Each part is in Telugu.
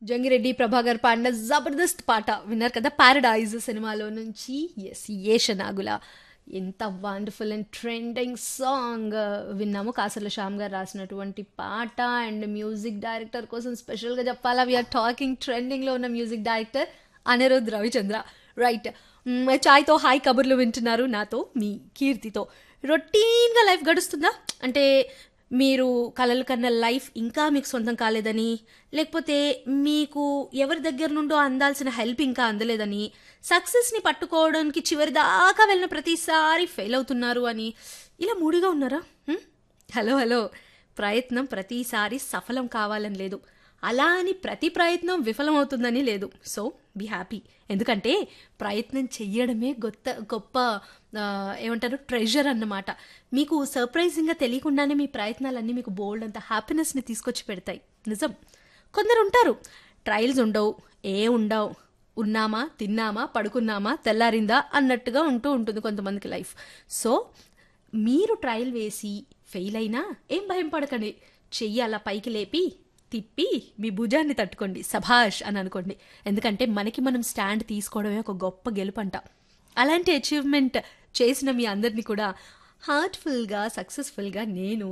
జంగిరెడ్డి ప్రభాకర్ పాడిన జబర్దస్త్ పాట విన్నారు కదా పారడైజ్ సినిమాలో నుంచి ఎస్ ఏషనాగుల ఎంత వండర్ఫుల్ అండ్ ట్రెండింగ్ సాంగ్ విన్నాము కాసర్ల శ్యామ్ గారు రాసినటువంటి పాట అండ్ మ్యూజిక్ డైరెక్టర్ కోసం స్పెషల్గా చెప్పాలా వీఆర్ టాకింగ్ ట్రెండింగ్లో ఉన్న music director Anirudh Ravichandra right చాయ్తో హాయ్ కబుర్లు వింటున్నారు నాతో మీ కీర్తితో రొటీన్గా లైఫ్ గడుస్తుందా అంటే మీరు కలలు కన్న లైఫ్ ఇంకా మీకు సొంతం కాలేదని లేకపోతే మీకు ఎవరి దగ్గర నుండో అందాల్సిన హెల్ప్ ఇంకా అందలేదని సక్సెస్ని పట్టుకోవడానికి చివరి దాకా వెళ్ళిన ప్రతిసారి ఫెయిల్ అవుతున్నారు అని ఇలా మూడిగా ఉన్నారా హ్మ్? హలో హలో ప్రయత్నం ప్రతిసారి సఫలం కావాలని లేదు అలా అని ప్రతి ప్రయత్నం విఫలమవుతుందని లేదు సో బీ హ్యాపీ ఎందుకంటే ప్రయత్నం చెయ్యడమే గొప్ప గొప్ప ఆ, ఏమంటారు ట్రెజర్ అన్నమాట మీకు సర్ప్రైజింగ్గా తెలియకుండానే మీ ప్రయత్నాలన్నీ మీకు బోల్డ్ అంత హ్యాపీనెస్ని తీసుకొచ్చి పెడతాయి నిజం కొందరు ఉంటారు ట్రయల్స్ ఉండవు ఏ ఉండవు ఉన్నామా తిన్నామా పడుకున్నామా తెల్లారిందా అన్నట్టుగా ఉంటూ ఉంటుంది కొంతమందికి లైఫ్ సో మీరు ట్రయల్ వేసి ఫెయిల్ అయినా ఏం భయం పడకండి చెయ్యి అలా పైకి లేపి తిప్పి మీ భుజాన్ని తట్టుకోండి సభాష్ అని అనుకోండి ఎందుకంటే మనకి మనం స్టాండ్ తీసుకోవడమే ఒక గొప్ప గెలుపంట అలాంటి అచీవ్మెంట్ చేసిన మీ అందరినీ కూడా హార్ట్ఫుల్గా సక్సెస్ఫుల్గా నేను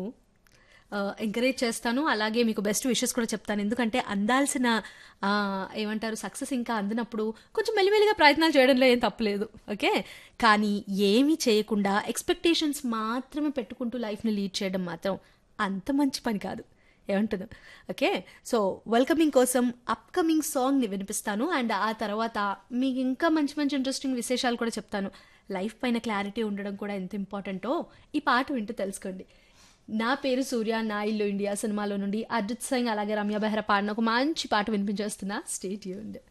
ఎంకరేజ్ చేస్తాను అలాగే మీకు బెస్ట్ విషెస్ కూడా చెప్తాను ఎందుకంటే అందాల్సిన ఆ, ఏమంటారు సక్సెస్ ఇంకా అందినప్పుడు కొంచెం మెల్లిమెల్లిగా ప్రయత్నాలు చేయడంలో ఏం తప్పలేదు ఓకే కానీ ఏమీ చేయకుండా ఎక్స్పెక్టేషన్స్ మాత్రమే పెట్టుకుంటూ లైఫ్ని లీడ్ చేయడం మాత్రం అంత మంచి పని కాదు ఏమంటుంది ఓకే సో వెల్కమింగ్ కోసం అప్కమింగ్ సాంగ్ని వినిపిస్తాను అండ్ ఆ తర్వాత మీకు ఇంకా మంచి మంచి ఇంట్రెస్టింగ్ విశేషాలు కూడా చెప్తాను లైఫ్ పైన క్లారిటీ ఉండడం కూడా ఎంత ఇంపార్టెంటో ఈ పాట వింటూ తెలుసుకోండి నా పేరు సూర్య నా ఇల్లు ఇండియా సినిమాలో నుండి అర్జిత్ సింగ్ అలాగే రమ్య బెహ్రా పాడిన ఒక మంచి పాట వినిపించేస్తున్నా స్టేట్ యూండ్